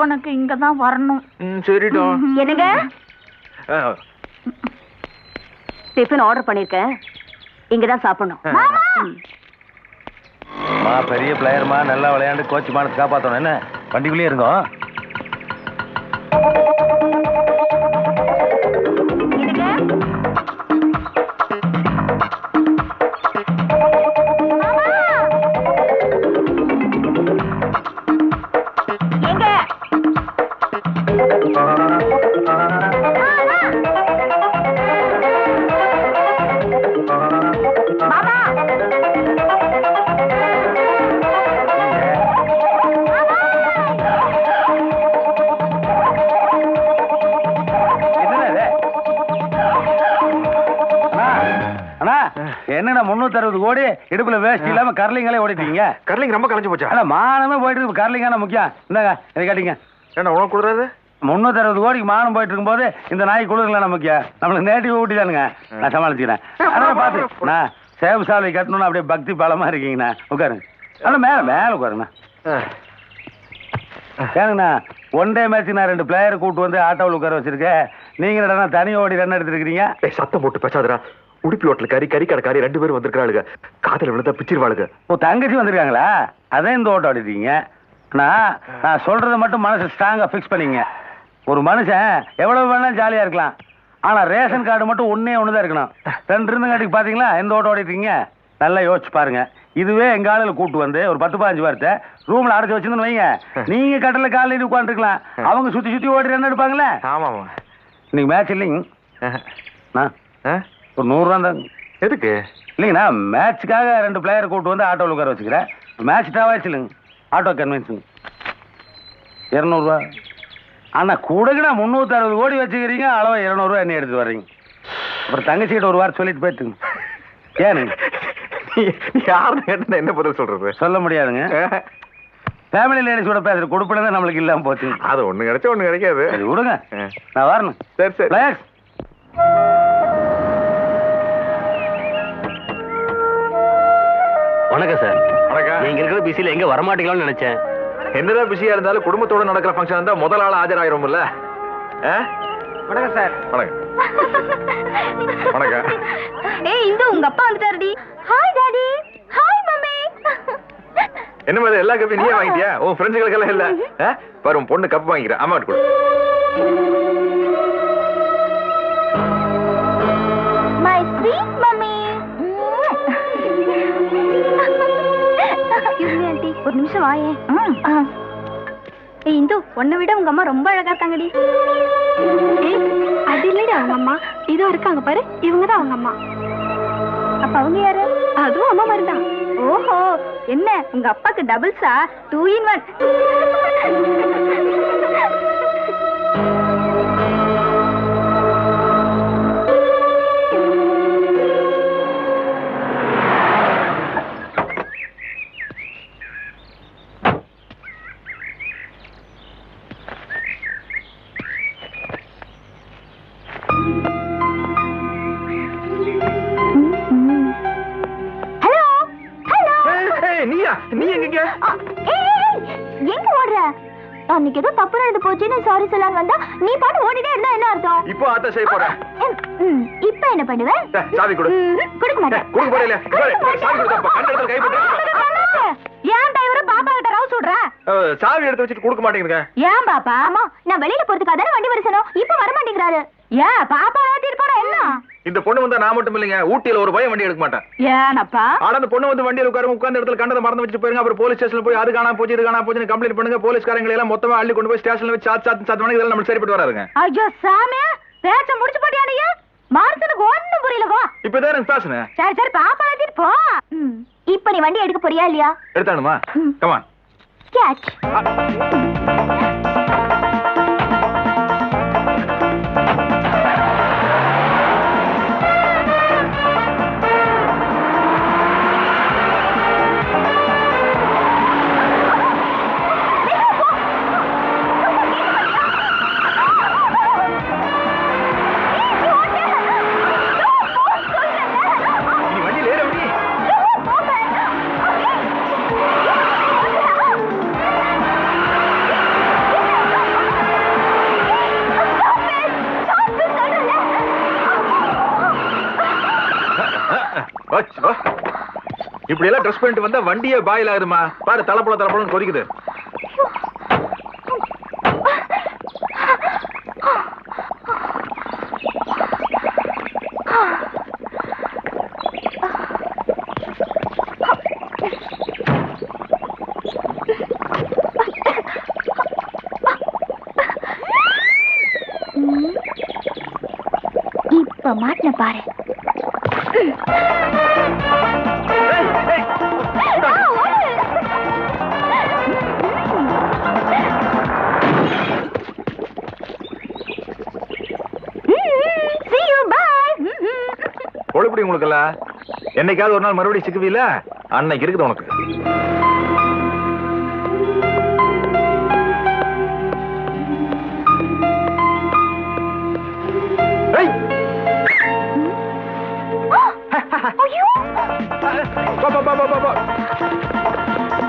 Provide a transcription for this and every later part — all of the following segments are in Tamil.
அப்பனுக்கு இங்க தான் வரணும் ம் சரிடா என்னங்க ஆ, டிஃபன் ஆர்டர் பண்ணிருக்கேன் இங்க தான் சாப்பிடணும் ம். மா பெரிய பிளேயர்மா நல்லா விளையாண்டு கோச் மானத்தை காப்பாற்றணும் என்ன வண்டிக்குள்ளேயே இருங்கோ என்னங்க எங்க மாமா என்னடா இது? அண்ணா, அண்ணா என்னண்ணா முன்னூத்தி அறுபது கோடி இடுப்புல வேஸ்ட் இல்லாம கர்லிங்களே ஓடிட்டீங்க கர்லிங் ரொம்ப கலைஞ்சு போச்சா அண்ணா மானமே போயிட்டு இருக்கு கர்லிங்கான முக்கியம் இந்தாங்க இதை கேட்டீங்க ஏன்னா உனக்கு கொடுறாரு முன்னூத்தி அறுபது கோடிக்கு மானம் போயிட்டு இருக்கும்போது இந்த நாய் குளிர்களா முக்கியம் நம்மளுக்கு நேட்டிவ் ஊட்டி தானுங்க நான் சமாளிச்சுக்கிறேன் அதான் பார்த்து நான் சேவு சாலை கட்டணும்னு அப்படியே பக்தி பாலமா இருக்கீங்கண்ணா உட்காருங்க அண்ணா மேல மேல உட்காருங்கண்ணா ஏனுங்கண்ணா ஒன் டே மேட்ச் நான் ரெண்டு பிளேயர் கூட்டு வந்து ஆட்டோவில் உட்கார வச்சிருக்கேன் நீங்க என்னடா தனி ஓடி ரன் எடுத்துருக்கீங்க ஏய் சத்தம் போட்டு பேசாதடா உடுப்பி ஹோட்டல் கறி கறி கடைக்காரி ரெண்டு பேரும் வந்திருக்காளுங்க காதல விழுந்தா பிச்சிருவாளுங்க ஓ தங்கச்சி வந்திருக்காங்களா அதான் இந்த ஓட்டம் ஆடிட்டீங்க நான் நான் சொல்றதை மட்டும் மனசு ஸ்ட்ராங்கா ஃபிக்ஸ் பண்ணிங்க ஒரு மனுஷன் எவ்வளவு வேணாலும் ஜாலியா இருக்கலாம் ஆனா ரேஷன் கார்டு மட்டும் ஒண்ணே ஒன்று தான் இருக்கணும் ரெண்டு இருந்தங்காட்டிக்கு பாத்தீங்களா எந்த ஓட்டம் ஓடிட்டீங்க நல்லா யோசிச்சு பாருங்க இதுவே எங்க ஆளுல கூட்டு வந்து ஒரு பத்து பதினஞ்சு வாரத்தை ரூம்ல அடைச்சு வச்சிருந்தோன்னு வைங்க நீங்க கட்டல காலையில் உட்காந்துருக்கலாம் அவங்க சுத்தி சுத்தி ஓடி ரன் எடுப்பாங்களே ஆமாமா இன்னைக்கு மேட்ச் இல்லைங்க நான் ஆ? ஒரு நூறுரூவா தாங்க எதுக்கு இல்லைங்கண்ணா மேட்ச்சுக்காக ரெண்டு பிளேயர் கூட்டு வந்து ஆட்டோவில் உட்கார வச்சுக்கிறேன் மேட்ச் டாவாச்சு இல்லைங்க ஆட்டோ கன்வென்ஸுங்க இரநூறுவா அண்ணா கூடங்கண்ணா முந்நூற்றி அறுபது கோடி வச்சுக்கிறீங்க அளவு இரநூறுவா என்ன எடுத்து வர்றீங்க அப்புறம் தங்கச்சிக்கிட்ட ஒரு வாரம் சொல்லிட்டு போயிட்டுங்க ஏனுங்க யாருன்னு கேட்டா என்ன பதில் சொல்றது சொல்ல முடியாதுங்க ஃபேமிலி லேடிஸோட பேசுகிற கொடுப்பின தான் நம்மளுக்கு இல்லாமல் போச்சுங்க அது ஒண்ணு கிடைச்சா ஒண்ணு கிடைக்காது சரி விடுங்க ஆ. நான் வரணும் சரி சரி பிளேயர்ஸ் வணக்கம் சார் வணக்கம் நீங்க இருக்கிற பிஸில எங்க வரமாட்டீங்களான்னு நினைச்சேன் என்னதான் பிஸியா இருந்தாலும் குடும்பத்தோட நடக்கிற ஃபங்க்ஷன் இருந்தா முதல் ஆள் ஆஜராயிரும்ல ஆ? வணக்கம் சார் வணக்கம் வணக்கம் ஏய் இந்து உங்க அப்பா வந்துட்டாருடி ஹாய் டாடி ஹாய் மம்மி என்ன மாதிரி எல்லா கப்பையும் நீயே வாங்கிட்டியா உன் ஃப்ரெண்ட்ஸுகளுக்கு எல்லாம் இல்ல ஆ? பாரு உன் பொண்ணு கப் வாங்கிக்கிறேன் அம்மா கொடு my sweet mummy excuse me aunty ஒரு நிமிஷம் வாயே ஏய் இந்து உன்னை விட உங்க அம்மா ரொம்ப அழகா இருக்காங்கடி அது இல்லடி அவங்க அம்மா இதோ இருக்காங்க பாரு இவங்க தான் அவங்க அம்மா அப்ப அவங்க யாரு அதுவும் அம்மா மாதிரி தான் ஓஹோ என்ன உங்க அப்பாக்கு டபுள்ஸா two in one hello hello ஏய், ஏய், நீயா நீ எங்க எங்க ஓடுற அன்னைக்கு ஏதோ தப்பு நடந்து போச்சுன்னு சாரி சொல்லலாம்னு வந்தா நீ பாட்டு ஓடிட்டே இருந்தா என்ன அர்த்தம் இப்போ ஆத்த செய்ய போறேன் ம், ம், இப்ப என்ன பண்ணுவ ஏய், சாவி கொடு ம், கொடுக்க மாட்டேன் ஏய், கொடுக்க போறேன் சாவி கொடுத்தா கண்ட இடத்துல கை போட்டு ஏன் டிரைவர் பாப்பா கிட்ட ரவுஸ் விடுற அஹ், சாவி எடுத்து வச்சுட்டு கொடுக்க மாட்டேங்குதுங்க ஏன் பாப்பா அம்மா நான் வெளியில போறதுக்காக தானே வண்டி வரசணும் இப்ப வர மாட்டேங்கிறாரு ஏன் பாப்பா ஏத்திட்டு போற என்ன இந்த பொண்ணு வந்தா நான் மட்டும் இல்லைங்க ஊட்டியில ஒரு பயம் வண்டி எடுக்க மாட்டேன் ஏனப்பா ஆனா அந்த பொண்ணு வந்து வண்டியில உட்காரு உட்கார்ந்த இடத்துல கண்டதை மறந்து வச்சு போயிருங்க அப்புறம் போலீஸ் ஸ்டேஷன்ல போய் அது காணா போச்சு இது காணா போச்சுன்னு கம்ப்ளைண்ட் பண்ணுங்க போலீஸ்காரங்களை எல்லாம் மொத்தமா அள்ளி கொண்டு போய் ஸ்டேஷன்ல வச்சு சாத்து சாத்து சாத்து மணிக்கு இதெல்லாம் நம்ம சரிப்பட்டு வராதுங்க ஐயோ சாமி பேச்ச முடிச்சு போட்டியா நீ மார்த்தனுக்கு ஒண்ணும் புரியல வா இப்பதான் எனக்கு பேசுனேன் சரி சரி பாப்பா ஏத்திட்டு போ ம், இப்ப நீ வண்டி எடுக்க போறியா இல்லையா எடுத்தானுமா ம். கமான் கேட்ச் நீ வண்டியில ஏற வண்டி அச்சோ. இப்படி எல்லாம் ட்ரெஸ் பண்ணிட்டு வந்தா வண்டியே பாயில் ஆகுதுமா பாரு தலைப்புல தலைப்புலன்னு கொதிக்குது இப்ப மாட்டின பாரு See you, bye. கொழுப்படி உங்களுக்குல்ல என்னைக்காவது ஒரு நாள் மறுபடியும் சிக்குவீல அன்னைக்கு இருக்குது உனக்கு ஏய்! ஐயோ போ, போ, போ, போ, போ, போ.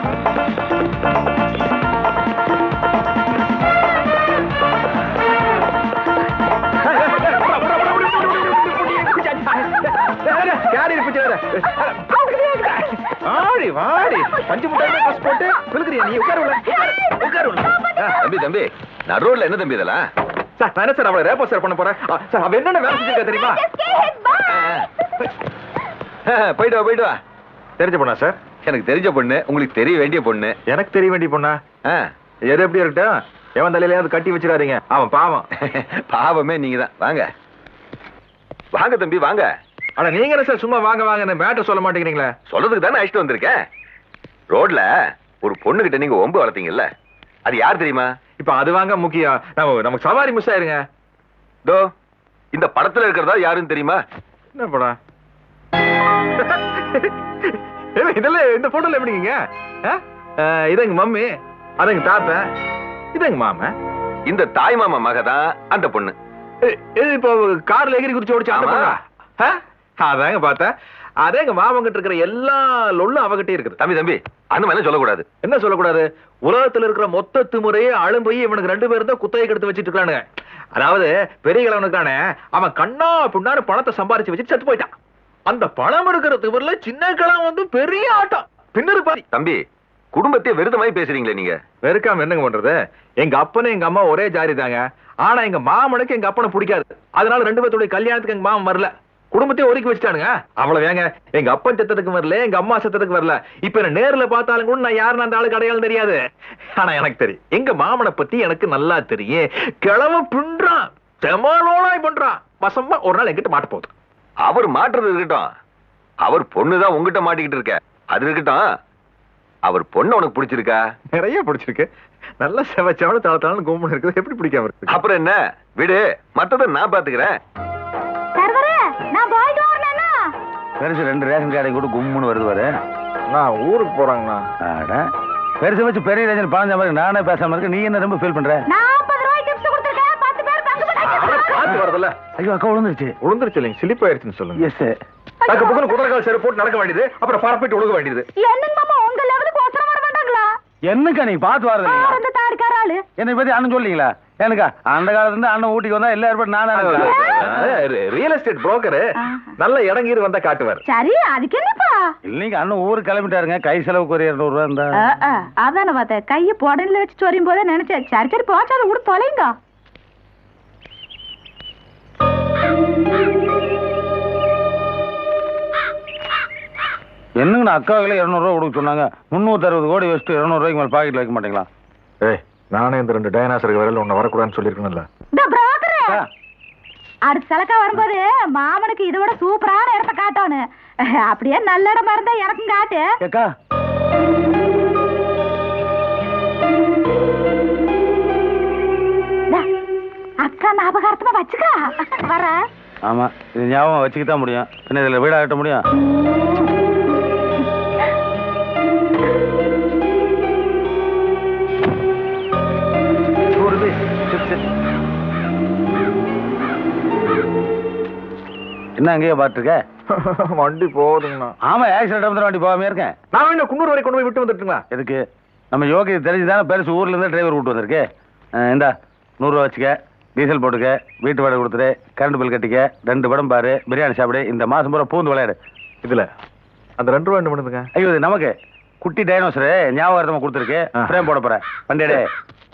கேரியர் பிச்சை வேற. வாடி வாடி பஞ்சு முட்டை ட்ரெஸ் போட்டு குலுக்குறியா நீ உட்காரு உள்ள உட்காரு, உட்காரு உள்ள. ஆ, தம்பி தம்பி நடுரோட்ல என்ன தம்பி இதெல்லாம் சார் நான் என்ன சார் அவளை ரேப்போ சார் பண்ண போறேன் ஆ, சார் அவ என்னென்ன வேலை செஞ்சிருக்கா தெரியுமா Just get hit, bye. ஆ, போயிட்டு வா போயிட்டு வா தெரிஞ்ச பொண்ணா சார் எனக்கு தெரிஞ்ச பொண்ணு உங்களுக்கு தெரிய வேண்டிய பொண்ணு எனக்கு தெரிய வேண்டிய பொண்ணா ஆ, எது எப்படி இருக்கட்டும் எவன் தலையிலயாவது கட்டி வச்சிடாதீங்க அவன் பாவம் பாவமே நீங்க தான் வாங்க வாங்க தம்பி வாங்க ஆனா நீங்க என்ன சார் சும்மா வாங்க வாங்க மேட்டர் சொல்ல மாட்டேங்கிறீங்களே சொல்றதுக்கு தானே அழைச்சிட்டு வந்திருக்கேன் ரோட்ல ஒரு பொண்ணு கிட்ட நீங்க ஒம்பு வளர்த்தீங்கல்ல அது யார் தெரியுமா இப்ப அது வாங்க முக்கியம் நம்ம நமக்கு சவாரி மிஸ் ஆயிருங்க தோ இந்த படத்துல இருக்கிறதா யாருன்னு தெரியுமா என்ன படம் ஏங்க, இதெல்லாம் இந்த போட்டோல எப்படிங்க ஆ? ஆ, இது எங்க மம்மி அது எங்க தாத்தன் இது எங்க மாமன் இந்த தாய் மாமா மக தான் அந்த பொண்ணு ஏ- இது இப்போ கார்ல எகிரி குதிச்சு ஓடிச்சு அந்த ஆமா. பொண்ணா? ஆ? அதாங்க பார்த்தேன் அதே எங்க மாமன் கிட்ட இருக்கிற எல்லா லொல்லும் அவகிட்டே இருக்குது தம்பி தம்பி அந்த மாதிரி சொல்லக்கூடாது என்ன சொல்லக்கூடாது உலகத்துல இருக்கிற மொத்த திமுறையே அழும்போய் இவனுக்கு ரெண்டு பேரும் தான் குத்தகை கெடுத்து வச்சிட்டு இருக்கானுங்க அதாவது பெரிய கிழவனுக்கான அவன் கண்ணா பின்னாரு பணத்தை சம்பாரிச்சு வச்சு செத்து போயிட்டான் அந்த பணம் இருக்கிற திமுறையில சின்ன கிழவன் வந்து பெரிய ஆட்டம் பின்னரு பாரி தம்பி குடும்பத்தையே விருதமாய் பேசுறீங்களே நீங்க வெறுக்காம என்னங்க பண்றது எங்க அப்பனும் எங்க அம்மா ஒரே ஜாதி தாங்க ஆனா எங்க மாமனுக்கு எங்க அப்பனை பிடிக்காது அதனால ரெண்டு பேர்த்துடைய கல்யாணத்துக்கு எங்க மாமன் வரல குடும்பத்தையே ஒதுக்கி வச்சுட்டானுங்க அவ்வளவு ஏங்க எங்க அப்பன் செத்ததுக்கு வரல எங்க அம்மா செத்ததுக்கு வரல இப்ப என்ன நேர்ல பார்த்தாலும் கூட நான் யாருன்னு அந்த ஆளுக்கு அடையாளம் தெரியாது ஆனா எனக்கு தெரியும் எங்க மாமனை பத்தி எனக்கு நல்லா தெரியும் கிழவ பின்றான் செமலோனாய் பண்றான் வசமா ஒரு நாள் என்கிட்ட மாட்ட போகுது அவர் மாட்டுறது இருக்கட்டும் அவர் பொண்ணு தான் உங்ககிட்ட மாட்டிக்கிட்டு இருக்க அது இருக்கட்டும் அவர் பொண்ணு உனக்கு பிடிச்சிருக்கா நிறைய பிடிச்சிருக்கு நல்ல செவச்சவன தளத்தாலும் கும்பல் இருக்குது எப்படி பிடிக்காம இருக்கு அப்புறம் என்ன விடு மத்தத நான் பாத்துக்கிறேன் சர்வரே நான் போயிட்டு வரேன்னா பெருசு ரெண்டு ரேஷன் கார்டை கூட கும்முன்னு வருது பாரு நான் ஊருக்கு போறாங்கண்ணா அட. பெருசு வச்சு பெரிய ரேஷன் பழஞ்ச மாதிரி நானே பேசாம இருக்கேன் நீ என்ன ரொம்ப ஃபீல் பண்ற நாற்பது ரூபாய் டிப்ஸ் கொடுத்துருக்கேன் பத்து பேர் பங்கு காத்து பண்ணி வரதுல ஐயோ அக்கா விழுந்துருச்சு உளுந்துருச்சு இல்லைங்க சிலிப் ஆயிடுச்சுன்னு சொல்லுங்க எஸ் அதுக்கு பக்கம் குதிரைக்கால் செருப்பு போட்டு நடக்க வேண்டியது அப்புறம் பரப்பிட்டு ஒழுக வேண்டியது என்னங்க மாமா உங்க லெவலுக்கு ஒருத்தர வர மாட்டாங்களா என்னக்கா நீ பாத்து வரது இல்லையா? வந்து தாடிக்கார ஆளு என்னை பத்தி அண்ணன் சொல்லீங்களா எனக்கா அந்த காலத்துல இருந்து அண்ணன் ஊட்டிக்கு வந்தா எல்லாரும் ஏற்பாடு நானே ரியல் எஸ்டேட் புரோக்கர் நல்ல இடங்கீர் வந்தா காட்டுவார் சரி அதுக்கு என்னப்பா இல்லைங்க அண்ணன் ஊருக்கு கிளம்பிட்டாருங்க கை செலவுக்கு ஒரு இருநூறு ரூபா இருந்தா அதான பார்த்தேன் கைய புடனில வச்சு சொரியும் போதே நினைச்சேன் சரி சரி போச்சாலும் விடு தொலைங்க என்னங்க அக்காவுல இருநூறு ரூபா கொடுக்க சொன்னாங்க முந்நூத்தி அறுபது கோடி வச்சுட்டு இருநூறு ரூபாய்க்கு மேல பாக்கெட்ல வைக்க மாட்டீங்களா ஏய் நானே இந்த ரெண்டு டைனாசருக்கு விரல் உன்னை வரக்கூடாதுன்னு சொல்லியிருக்கணும்ல இந்த புரோக்கரே அக்கா, அடுத்த சலக்கா வரும்போது மாமனுக்கு இதை விட சூப்பரான இடத்த காட்டணும் அப்படியே நல்ல இடமா இருந்தா எனக்கும் காட்டு அக்கா இந்தா, அக்கா ஞாபகார்த்தமா வச்சுக்கா வர ஆமா இது ஞாபகம் வச்சுக்க தான் முடியும் பின்ன இதுல வீடா கட்ட முடியும் வருது சரி, சரி. என்ன அங்கேயே பாத்துருக்க வண்டி போகுதுங்கண்ணா ஆமா ஆக்சிடென்ட் வந்து வண்டி போகாம இருக்கேன் நான் வேணா குன்னூர் வரை கொண்டு போய் விட்டு வந்துட்டுங்களா எதுக்கு நம்ம யோகி தெரிஞ்சுதானே பெருசு ஊர்ல இருந்து டிரைவர் விட்டு வந்திருக்கு அஹ் இந்தா நூறுரூவா வச்சுக்க டீசல் போட்டுக்க வீட்டு வாடகை கொடுத்துரு கரண்ட் பில் கட்டிக்க ரெண்டு படம் பாரு பிரியாணி சாப்பிடு இந்த மாசம் பூரா பூந்து விளையாடு இதுல அந்த ரெண்டு ரூபா என்ன பண்ணுதுங்க ஐயோ இது நமக்கு குட்டி டைனோசரு ஞாபகார்த்தமா கொடுத்துருக்கு ஆ. ஃப்ரேம் போட போறேன் பண்டியடே